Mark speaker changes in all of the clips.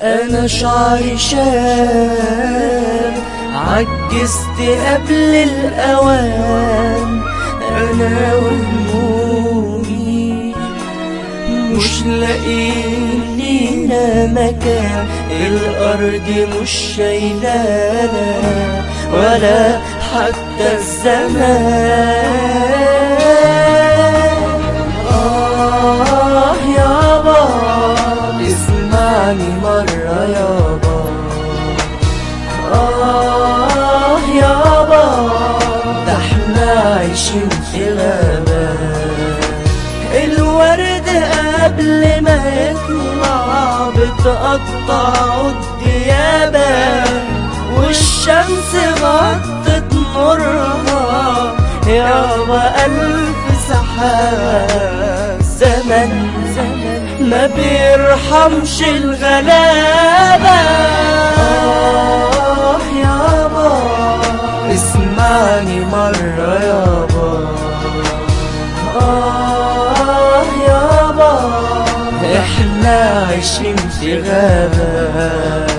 Speaker 1: انا شعري شاب عجزت قبل الاوان انا وهمومي مش لاقيين لينا مكان الارض مش شايلانا ولا حتى الزمان آه يابا اسمعني مرة يابا آه يابا ده احنا عايشين في غابة الورد قبل ما يطلع بتقطع الديابة والشمس غطت نورها يابا ألف سحاب زمن زمن ما بيرحمش الغلابة آه يابا اسمعني مرة يابا آه يابا احنا عايشين في غابة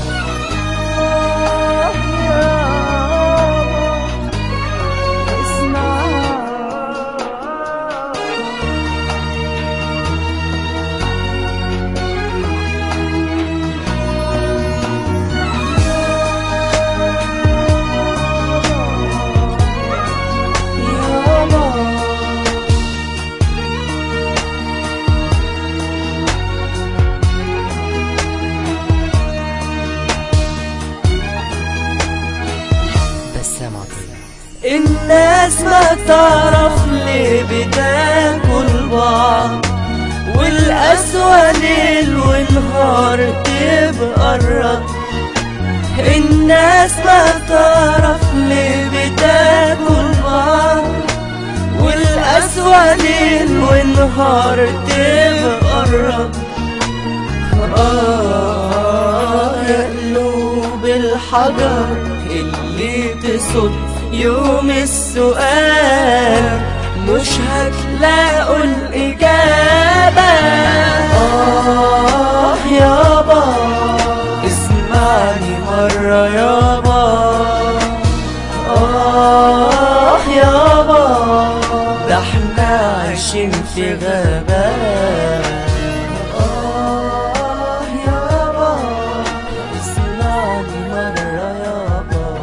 Speaker 2: بسام عطية
Speaker 1: الناس ما تعرف ليه بتاكل بعض والقسوة ليل ونهار تبقى الرد الناس ما تعرف ليه بتاكل بعض والقسوة ليل ونهار تبقى الرد آه يا قلوب الحجر اللي تصد يوم السؤال مش هتلاقوا الإجابة آه يابا اسمعني مرة يابا آه يابا ده احنا عايشين في غابة آه يابا اسمعني مرة يابا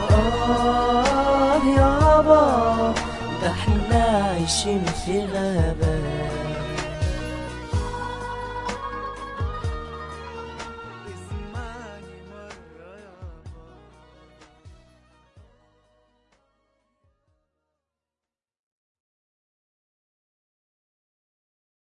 Speaker 1: آه يابا ده احنا عايشين في غابة